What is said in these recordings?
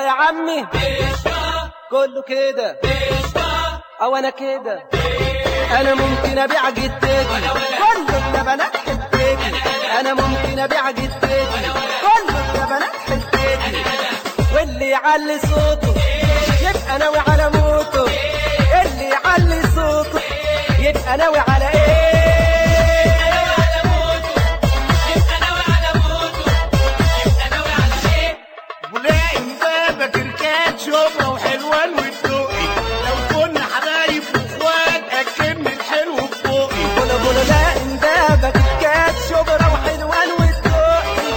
يا عمي كله كده او انا كده انا ممكن ابيع جدتي كله بنات حتتي انا ممكن ابيع جدتي كله بنات حتتي واللي يعلي صوته يبقى ناوي على موته اللي يعلي صوته يبقى ناوي على ايه ولاقي امبابة كركات شبرا وحلوان والدقي لو كنا حبايب واخوات اكلني الحلو في بوقي بولا بولا لا اندابك كات شبرا وحلوان والدقي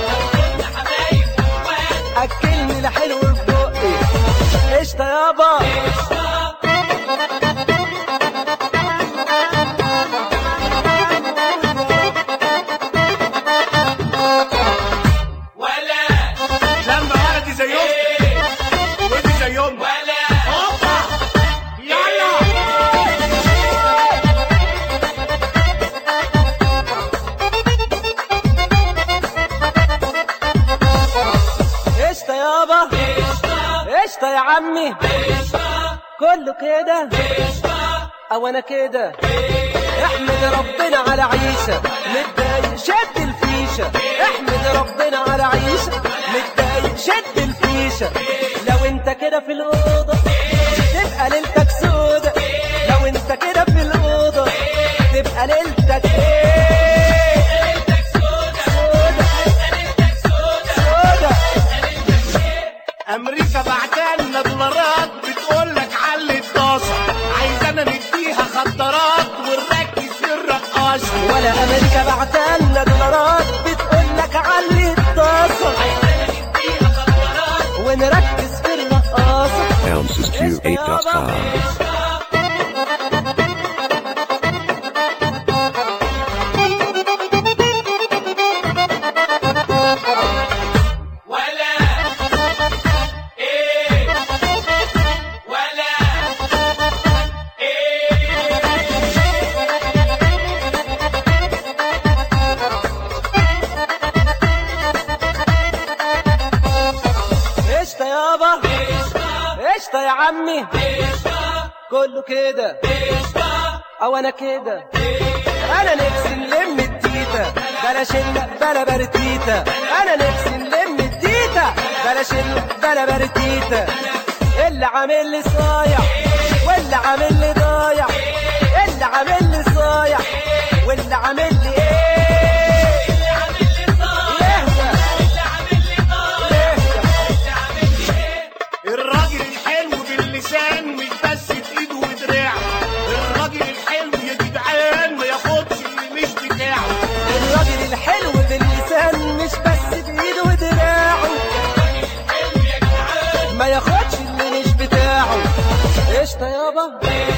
اكلني لحلو في بقي قشطة يابا لما هادي زيهم ودي زيهم هوبا يلا قشطة يابا قشطة يا عمي كله كده او انا كده احمد ربنا على عيسى متضايق شد الفيشة احمد ربنا على عيسى متضايق شد الفيشة لو انت كده في الأوضة تبقى ليلتك سودة لو انت كده في الأوضة تبقى ليلتك ايه سودة سودة امريكا بعتلنا دولارات بتقول لك علي الطاسه عايزانا نديها خطرات ونركز في الرقاصه ولا امريكا بعتلنا دولارات بتقول لك علي الطاسه ونركز في الرقاصه ElmsesQ8.com. قشطه يابا قشطه يا عمي كله كده او انا كده انا نفسي نلم التيتا بلاش ال- بلا برتيتا انا نفسي نلم التيتا بلاش ال- بلا برتيتا اللي عامل لي صايع واللي عامل لي ضايع اللي عامل لي صايع واللي عامل لي ايه يهدى يهدى الراجل الحلو باللسان مش بس في ايده ودراعه الراجل الحلو يا جدعان ما ياخدش اللي مش بتاعه الراجل الحلو باللسان مش بس بايده ودراعه ما ياخدش اللي مش بتاعه قشطه يابا